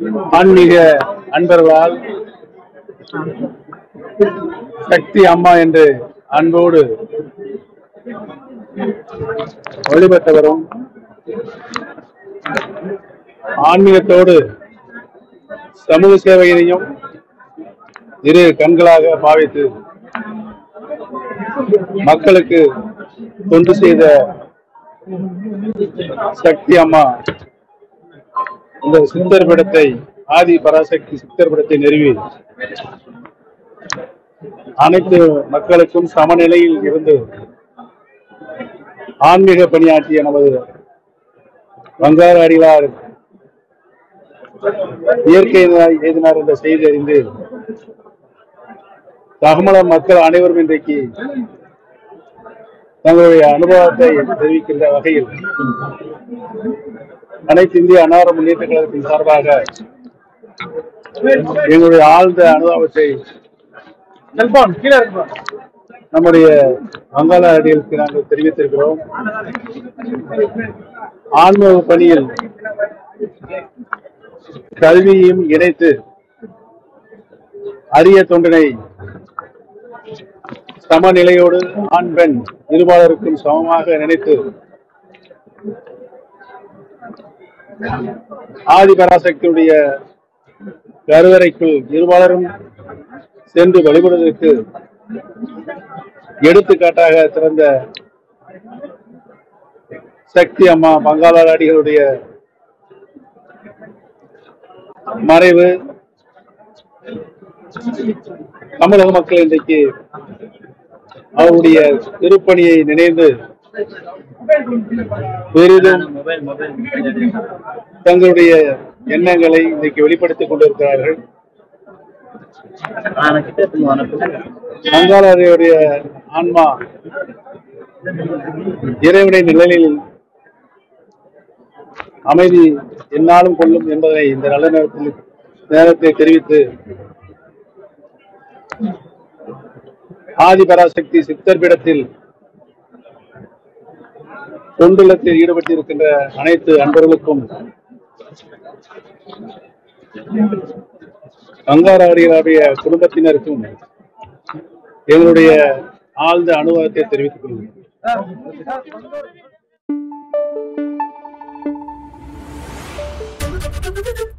ஆன்மீக அன்பர்களால் சக்தி அம்மா என்று அன்போடு வழிபட்டவரும் ஆன்மீகத்தோடு சமூக சேவையினையும் இரு கண்களாக பாவித்து மக்களுக்கு தொண்டு செய்த சக்தி அம்மா இந்த சித்தர் பீடத்தை ஆதி பராசக்தி சித்தர் பீடத்தை நிறுவி அனைத்து மக்களுக்கும் சமநிலையில் இருந்து ஆன்மீக பணியாற்றிய நமது வங்கார அடிகளார் இயற்கை எழுதினார் என்ற செய்தி அறிந்து தகமல மக்கள் அனைவரும் இன்றைக்கு தங்களுடைய அனுபவத்தை தெரிவிக்கின்ற வகையில் அனைத்து இந்திய அன்னார முன்னேற்ற கழகத்தின் சார்பாக எங்களுடைய ஆழ்ந்த அனுபவத்தை நம்முடைய வங்காள அடிகளுக்கு நாங்கள் தெரிவித்திருக்கிறோம் ஆன்மீக பணியில் கல்வியையும் இணைத்து அரிய தொண்டினை சமநிலையோடு ஆண் பெண் இருபாலருக்கும் சமமாக நினைத்து ஆதி பராசக்தியுடைய கருவறைக்குள் இருபாலரும் சென்று வழிபடுவதற்கு எடுத்துக்காட்டாக திறந்த சக்தி அம்மா பங்காளராடிகளுடைய மறைவு தமிழக மக்கள் இன்றைக்கு அவருடைய திருப்பணியை நினைந்து பெரிதும் தங்களுடைய எண்ணங்களை இன்றைக்கு வெளிப்படுத்திக் கொண்டிருக்கிறார்கள் பங்காளருடைய ஆன்மா இறைவனை நிழலில் அமைதி என்னாலும் கொள்ளும் என்பதை இந்த நல்ல நேரத்தில் நேரத்தை தெரிவித்து ஆதி பராசக்தி சித்தர் பீடத்தில் தொண்டுலத்தில் ஈடுபட்டிருக்கின்ற அனைத்து அன்பர்களுக்கும் அங்காராடிகளுடைய குடும்பத்தினருக்கும் எங்களுடைய ஆழ்ந்த அனுபவத்தை தெரிவித்துக் கொள்கிறேன் Thank you.